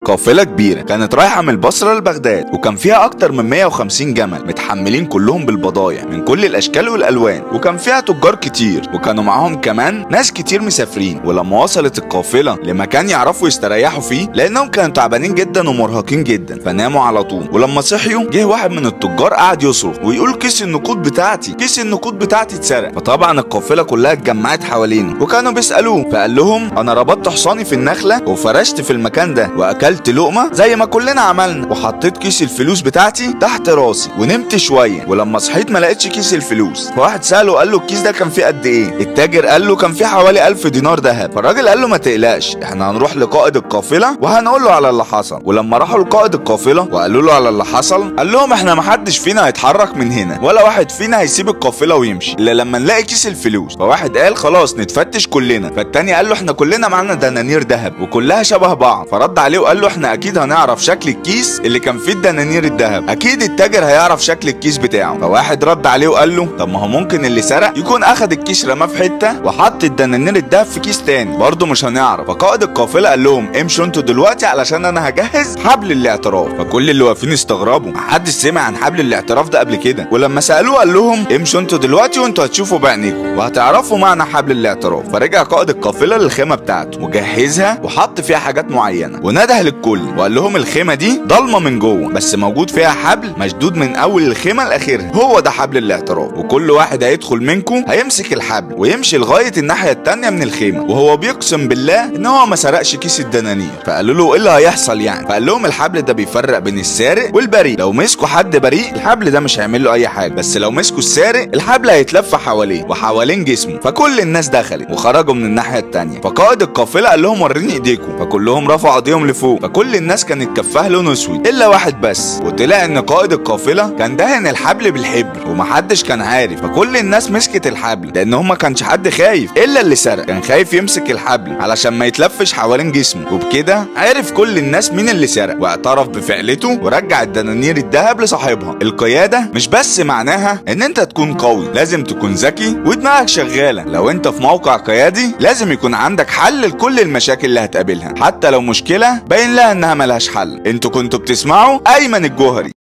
قافلة كبيرة كانت رايحة من البصرة لبغداد وكان فيها أكتر من 150 جمل متحملين كلهم بالبضايع من كل الأشكال والألوان وكان فيها تجار كتير وكانوا معاهم كمان ناس كتير مسافرين ولما وصلت القافلة لمكان يعرفوا يستريحوا فيه لأنهم كانوا تعبانين جدا ومرهقين جدا فناموا على طول ولما صحيوا جه واحد من التجار قعد يصرخ ويقول كيس النقود بتاعتي كيس النقود بتاعتي اتسرق فطبعا القافلة كلها اتجمعت حوالينه وكانوا بيسألوه فقال لهم أنا ربطت حصاني في النخلة وفرشت في المكان ده وأكلت لقمة زي ما كلنا عملنا وحطيت كيس الفلوس بتاعتي تحت راسي ونمت شوية ولما صحيت ما لقيتش كيس الفلوس فواحد سأله قال له الكيس ده كان فيه قد إيه التاجر قال له كان فيه حوالي 1000 دينار ذهب فالراجل قال له ما تقلقش احنا هنروح لقائد القافلة وهنقول له على اللي حصل ولما راحوا لقائد القافلة وقالوا له على اللي حصل قال لهم احنا محدش فينا هيتحرك من هنا ولا واحد فينا هيسيب القافلة ويمشي الا لما نلاقي كيس الفلوس فواحد قال خلاص نتفتش كلنا فالتاني قال له احنا كلنا معانا دنانير ذهب وكلها شبه بعض فرد عليه وقال له احنا اكيد هنعرف شكل الكيس اللي كان فيه الدنانير الذهب اكيد التاجر هيعرف شكل الكيس بتاعه فواحد رد عليه وقال له طب ما هو ممكن اللي سرق يكون اخد الكيس رماه في حته وحط الدنانير الذهب في كيس تاني برضه مش هنعرف فقائد القافله قال لهم امشوا انتوا دلوقتي علشان انا هجهز حبل الاعتراف فكل اللي واقفين استغربوا محدش سمع عن حبل الاعتراف ده قبل كده ولما سالوه قال لهم امشوا انتوا دلوقتي وانتوا هتشوفوا بعينيكم وهتعرفوا معنى حبل الاعتراف فرجع قائد القافله للخيمه بتاعته وجهزها وحط فيها حاجات معينه ونده للكل وقال لهم الخيمه دي ضلمه من جوه بس موجود فيها حبل مشدود من اول الخيمه لاخرها هو ده حبل الاعتراف وكل واحد هيدخل منكم هيمسك الحبل ويمشي لغايه الناحيه التانيه من الخيمه وهو بيقسم بالله ان هو ما سرقش كيس الدنانير فقالوا له ايه اللي هيحصل يعني فقال لهم الحبل ده بيفرق بين السارق والبريء لو مسكوا حد بريء الحبل ده مش هيعمل له اي حاجه بس لو مسكوا السارق الحبل هيتلف حواليه وحوالين جسمه فكل الناس دخلت وخرجوا من الناحيه التانيه فقائد القافله قال لهم وريني ايديكم فكلهم رفعوا ايديهم لفوق فكل الناس كانت كفها لون اسود الا واحد بس وطلع ان قائد القافله كان دهن الحبل بالحبر ومحدش كان عارف فكل الناس مسكت الحبل لان هما كانش حد خايف الا اللي سرق كان خايف يمسك الحبل علشان ما يتلفش حوالين جسمه وبكده عرف كل الناس مين اللي سرق واعترف بفعلته ورجع الدنانير الذهب لصاحبها القياده مش بس معناها ان انت تكون قوي لازم تكون ذكي ودماغك شغاله لو انت في موقع قيادي لازم يكون عندك حل لكل المشاكل اللي هتقابلها حتى لو مشكله باين لها انها ملهاش حل انتوا كنتوا بتسمعوا ايمن الجوهري